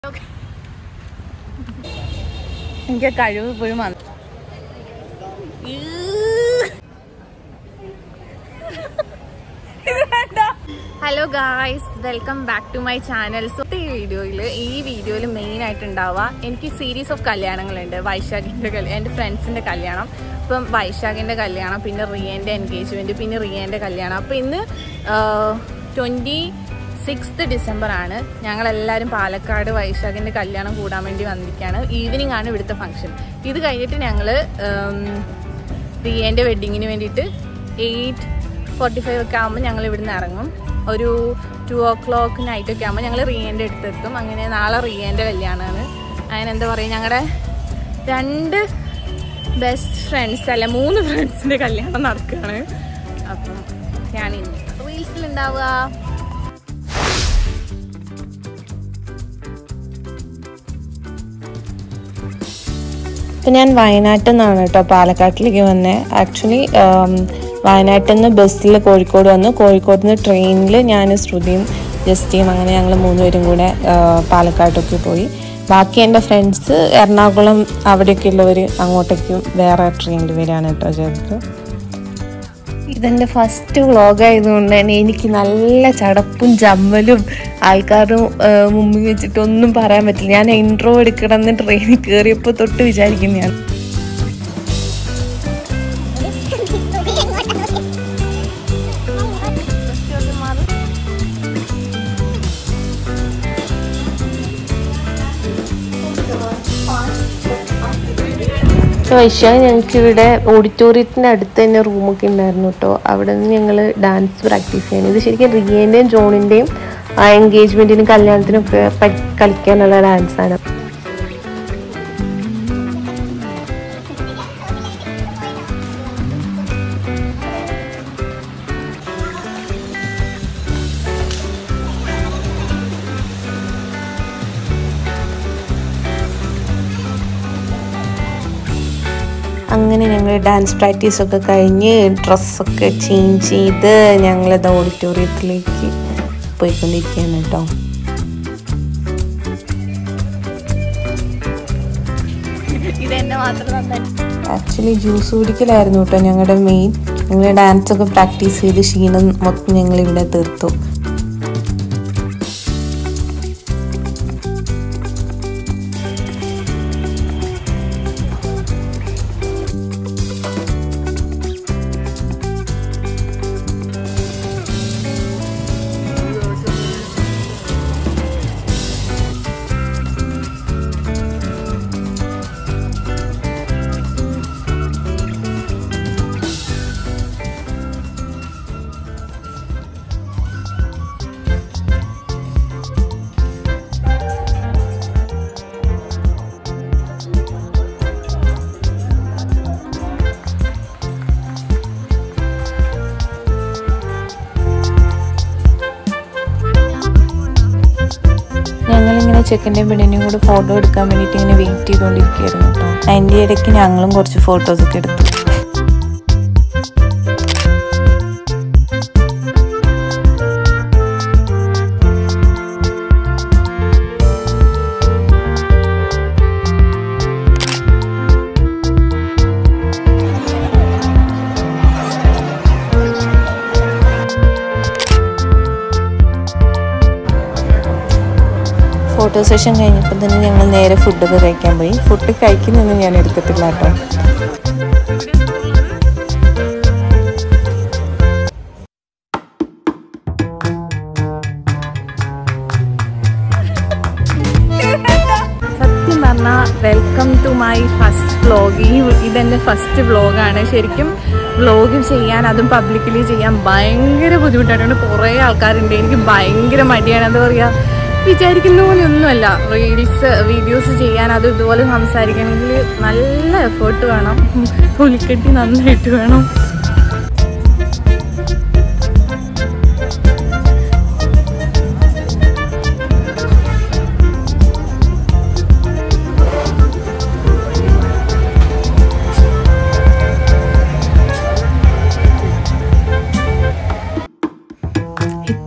എനിക്ക് കഴിവ് ഇപ്പോഴും വന്നു hello guys welcome back to my channel so ഈ വീഡിയോയിൽ ഈ വീഡിയോയിൽ മെയിൻ ആയിട്ട് ഉണ്ടാവുക എനിക്ക് സീരീസ് ഓഫ് കല്യാണങ്ങളുണ്ട് വൈശാഖിൻ്റെ കല്യാണം എൻ്റെ ഫ്രണ്ട്സിൻ്റെ കല്യാണം ഇപ്പം വൈശാഖിൻ്റെ കല്യാണം പിന്നെ റിയേൻ്റെ എൻഗേജ്മെൻറ്റ് പിന്നെ റിയേൻ്റെ കല്യാണം അപ്പം ഇന്ന് ട്വൻറ്റി സിക്സ്ത് ഡിസംബർ ആണ് ഞങ്ങളെല്ലാവരും പാലക്കാട് വൈശാഖിൻ്റെ കല്യാണം കൂടാൻ വേണ്ടി വന്നിരിക്കുകയാണ് ഈവനിങ് ആണ് ഇവിടുത്തെ ഫംഗ്ഷൻ ഇത് കഴിഞ്ഞിട്ട് ഞങ്ങൾ റിയേൻ്റെ വെഡ്ഡിങ്ങിന് വേണ്ടിയിട്ട് എയ്റ്റ് ഫോർട്ടി ഫൈവ് ഒക്കെ ആകുമ്പോൾ ഞങ്ങൾ ഇവിടുന്ന് ഇറങ്ങും ഒരു ടു ഓ ക്ലോക്ക് നൈറ്റ് ഒക്കെ ആകുമ്പോൾ ഞങ്ങൾ റിയേൻ്റെ അടുത്തെത്തും അങ്ങനെ നാളെ റിയേൻ്റെ കല്യാണമാണ് അങ്ങനെ എന്താ പറയുക ഞങ്ങളുടെ രണ്ട് ബെസ്റ്റ് ഫ്രണ്ട്സ് അല്ല മൂന്ന് ഫ്രണ്ട്സിൻ്റെ കല്യാണം നടക്കുകയാണ് അപ്പം ഞാൻ റീൽസിലുണ്ടാവുക ഇപ്പം ഞാൻ വയനാട്ടിൽ നിന്നാണ് കേട്ടോ പാലക്കാട്ടിലേക്ക് വന്നത് ആക്ച്വലി വയനാട്ടിൽ നിന്ന് ബസ്സിൽ കോഴിക്കോട് വന്നു കോഴിക്കോട് നിന്ന് ട്രെയിനിൽ ഞാൻ ശ്രുതിയും ജസ്റ്റിയും അങ്ങനെ ഞങ്ങൾ മൂന്നുപേരും കൂടെ ആ, പാലക്കാട്ടൊക്കെ പോയി ബാക്കി എൻ്റെ ഫ്രണ്ട്സ് എറണാകുളം അവിടെയൊക്കെ ഉള്ളവർ അങ്ങോട്ടേക്കും വേറെ ട്രെയിനിൽ വരികയാണ് കേട്ടോ ചെയ്തത് ഇതെൻ്റെ ഫസ്റ്റ് വ്ളോഗ് ആയതുകൊണ്ട് തന്നെ എനിക്ക് നല്ല ചടപ്പും ചമ്മലും ആൾക്കാരും ആ, മുമ്പിൽ വെച്ചിട്ട് ഒന്നും പറയാൻ പറ്റില്ല ഞാൻ ഇൻട്രോ എടുക്കണമെന്ന് ട്രെയിനിൽ കയറിയപ്പോൾ തൊട്ട് വിചാരിക്കുന്നതാണ് വൈശാഖ് ഞങ്ങൾക്ക് ഇവിടെ ഓഡിറ്റോറിയത്തിൻ്റെ അടുത്ത് തന്നെ റൂമൊക്കെ ഉണ്ടായിരുന്നു കേട്ടോ അവിടെ നിന്ന് ഞങ്ങൾ ഡാൻസ് പ്രാക്ടീസ് ചെയ്യാൻ ഇത് ശരിക്കും റിയേൻ്റെയും ജോണിൻ്റെയും ആ എൻഗേജ്മെൻറ്റിനും കല്യാണത്തിനും ഒക്കെ പഠി- കളിക്കാനുള്ള ഡാൻസാണ് അങ്ങനെ ഞങ്ങൾ ഡാൻസ് പ്രാക്ടീസ് ഒക്കെ കഴിഞ്ഞ് ഡ്രസ്സൊക്കെ ചേഞ്ച് ചെയ്ത് ഞങ്ങളത് ഓഡിറ്റോറിയത്തിലേക്ക് പോയിക്കൊണ്ടിരിക്കുകയാണ് കേട്ടോ ഇതെന്നെ മാത്രം നന്നായി ആക്ച്വലി ജ്യൂസ് കുടിക്കലായിരുന്നു കേട്ടോ ഞങ്ങളുടെ മെയിൻ ഞങ്ങൾ ഡാൻസ് ഒക്കെ പ്രാക്ടീസ് ചെയ്ത് ക്ഷീണം മൊത്തം ഞങ്ങൾ ഇവിടെ തീർത്തു ഞങ്ങളിങ്ങനെ ചെക്കൻ്റെയും പെണ്ണിൻ്റെയും കൂടെ ഫോട്ടോ എടുക്കാൻ വേണ്ടിയിട്ട് ഇങ്ങനെ വെയിറ്റ് ചെയ്തുകൊണ്ടിരിക്കുകയായിരുന്നു കേട്ടോ അതിൻ്റെ ഇടയ്ക്ക് ഞങ്ങളും കുറച്ച് ഫോട്ടോസൊക്കെ എടുത്തു ഫോട്ടോ സെഷൻ കഴിഞ്ഞപ്പോൾ തന്നെ ഞങ്ങൾ നേരെ ഫുഡൊക്കെ കഴിക്കാൻ പോയി ഫുഡ് കഴിക്കുന്നൊന്നും ഞാൻ എടുത്തിട്ടില്ല കേട്ടോ സത്യം പറഞ്ഞാൽ welcome to my first vlog ഈ ഇതെൻ്റെ ഫസ്റ്റ് വ്ളോഗാണ് ശരിക്കും വ്ളോഗ് ചെയ്യാൻ അതും പബ്ലിക്കലി ചെയ്യാൻ ഭയങ്കര ബുദ്ധിമുട്ടായിട്ടുണ്ട് കുറേ ആൾക്കാരുണ്ട് എനിക്ക് ഭയങ്കര മടിയാണ് എന്താ പറയുക വിചാരിക്കുന്ന പോലെ ഒന്നുമല്ല റീൽസ് വീഡിയോസ് ചെയ്യാൻ അത് ഇതുപോലെ സംസാരിക്കണമെങ്കിൽ നല്ല എഫേർട്ട് വേണം പുലിക്കെട്ടി നന്നായിട്ട് വേണം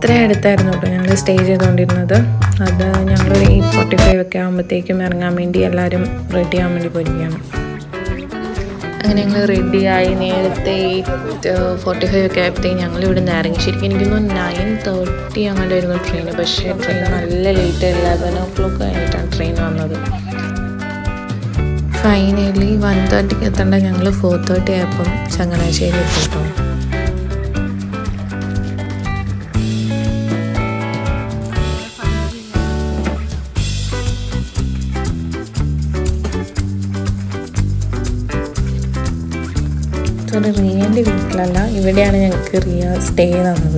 അത്ര അടുത്തായിരുന്നു കേട്ടോ ഞങ്ങൾ സ്റ്റേ ചെയ്തുകൊണ്ടിരുന്നത് അത് ഞങ്ങൾ എയ്റ്റ് ഫോർട്ടി ഫൈവ് ഒക്കെ ആകുമ്പോഴത്തേക്കും ഇറങ്ങാൻ വേണ്ടി എല്ലാവരും റെഡി ആവാൻ വേണ്ടി പോയിരിക്കുകയാണ് അങ്ങനെ ഞങ്ങൾ റെഡിയായി നേരത്തെ എയ്റ്റ് ഫോർട്ടി ഫൈവ് ഒക്കെ ആയപ്പോഴത്തേക്കും ഞങ്ങൾ ഇവിടെ നിന്ന് ഇറങ്ങി ശരിക്കും എനിക്ക് തോന്നുന്നു നയൻ തേർട്ടി അങ്ങോട്ടായിരുന്നു ട്രെയിൻ പക്ഷേ ട്രെയിൻ നല്ല ലേറ്റ് ഇലവൻ ഓ ക്ലോക്ക് കഴിഞ്ഞിട്ടാണ് ട്രെയിൻ വന്നത് ഫൈനലി വൺ തേർട്ടിക്ക് എത്തേണ്ട ഞങ്ങൾ ഫോർ തേർട്ടി ആയപ്പം ചങ്ങനാശ്ശേരി എത്തി കേട്ടോ സോറി റിയൻ്റെ വീട്ടിലല്ല ഇവിടെയാണ് ഞങ്ങൾക്ക് റിയ സ്റ്റേ തന്നത്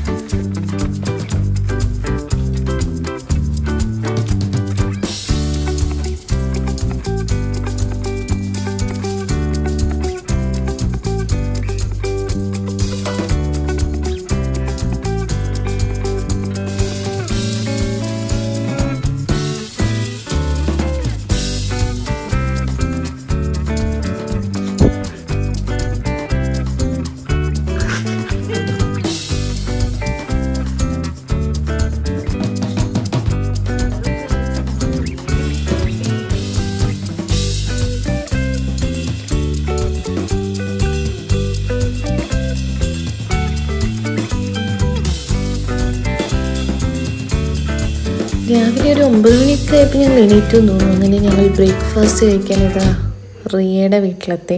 രാവിലെ ഒരു ഒമ്പത് മണിയൊക്കെ ആയപ്പോൾ ഞങ്ങൾ എണീറ്റ് തോന്നുന്നു അങ്ങനെ ഞങ്ങൾ ബ്രേക്ക്ഫാസ്റ്റ് കഴിക്കാൻ ഇതാ റിയയുടെ വീട്ടിലെത്തി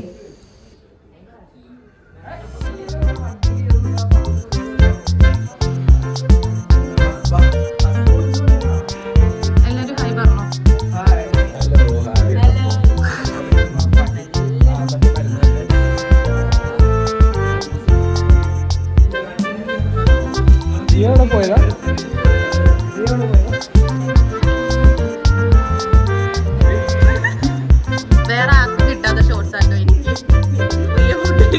എല്ലാവരും ഹായ് പറഞ്ഞോ വേറെ ആർക്കും കിട്ടാത്ത ഷോർട്സ് ആട്ടോ എനിക്ക് പ്രിയ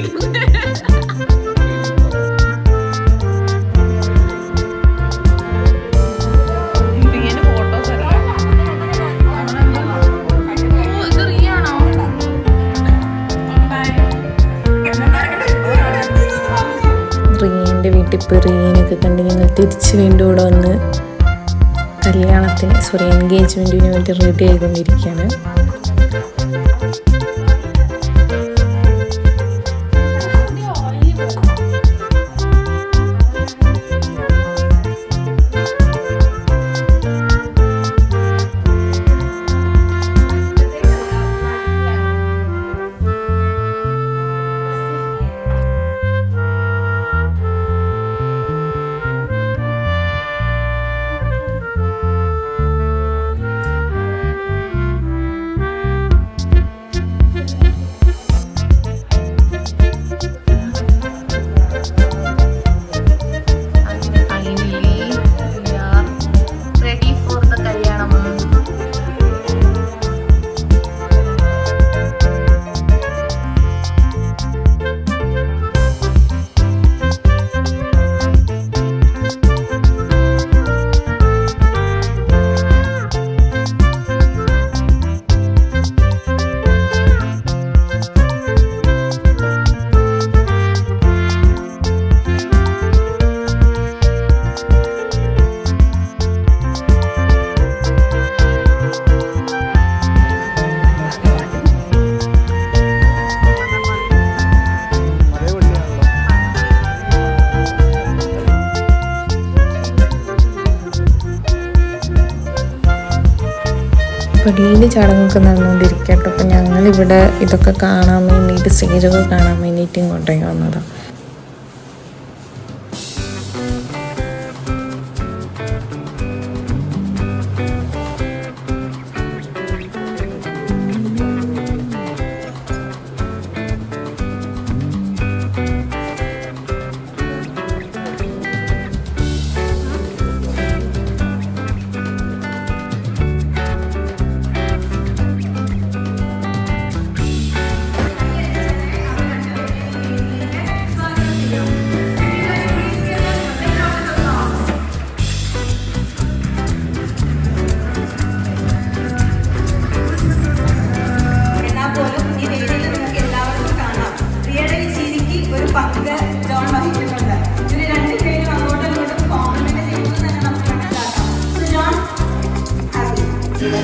ഫോട്ടോസ് ഇത് റിയ ആണോ റിയൻ്റെ വീട്ടിൽ ഇപ്പോൾ റിയനൊക്കെ കണ്ട് ഞങ്ങൾ തിരിച്ച് വീണ്ടും ഇവിടെ വന്ന് കല്യാണത്തിന് സോറി എൻഗേജ്മെൻറ്റിന് വേണ്ടി റെഡി ആയിക്കൊണ്ടിരിക്കുകയാണ് റെഡി ഫോർ ദ കല്യാണം പടിയിൽ ചടങ്ങൊക്കെ നടന്നുകൊണ്ടിരിക്കുക കേട്ടോ അപ്പം ഞങ്ങളിവിടെ ഇതൊക്കെ കാണാൻ വേണ്ടിയിട്ട് സ്റ്റേജൊക്കെ കാണാൻ വേണ്ടിയിട്ട് ഇങ്ങോട്ടേക്ക് വന്നതാണ് സോ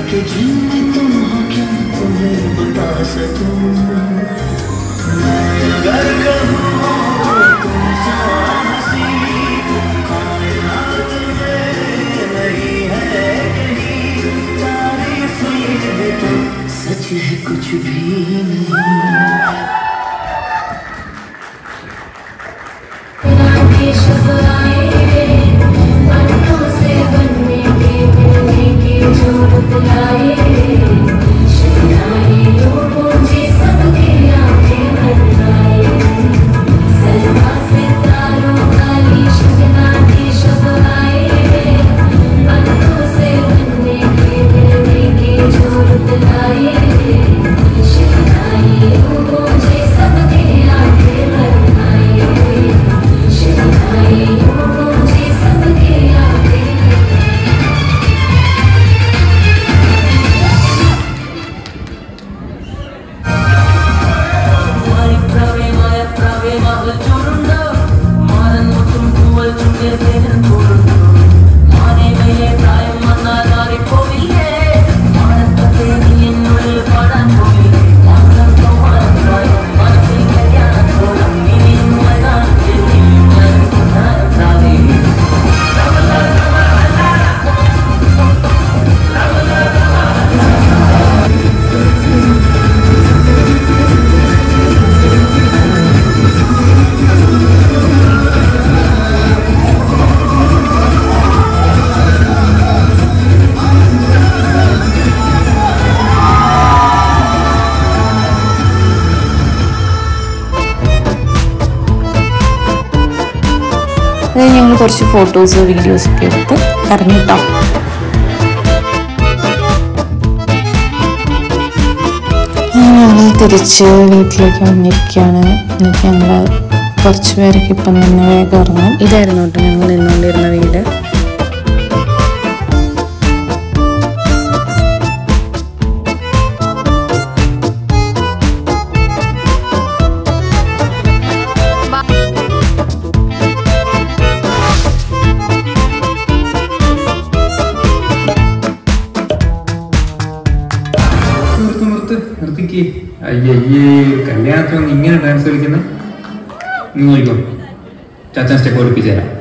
कि जिनमें तुम हो क्या तुम्हें बता सकूं मैं अगर कहूँ तुम साहसी कायनात में नहीं है कहीं तारीफ ये भी तो सच है कुछ भी नहीं അത് ഞങ്ങൾ കുറച്ച് ഫോട്ടോസ് വീഡിയോസ് ഒക്കെ എടുത്ത് ഇറങ്ങിട്ടോ ഞങ്ങൾ തിരിച്ച് വീട്ടിലേക്ക് വന്നിരിക്കുകയാണ് എന്നിട്ട് ഞങ്ങൾ കുറച്ച് പേരൊക്കെ ഇപ്പം തന്നെ വേഗം ഇറങ്ങും ഇതായിരുന്നു കേട്ടോ ഞങ്ങൾ നിന്നുകൊണ്ടിരുന്ന വീട് നിർത്ത് നിർത്ത് നിർത്തിക്ക് അയ്യേ കല്യാണത്തിന് വന്ന് ഇങ്ങനെ ഡാൻസ് കളിക്കുന്ന നീ നോക്കിക്കോ ചാച്ചാൻ സ്റ്റെപ്പ് പഠിപ്പിച്ചു തരാം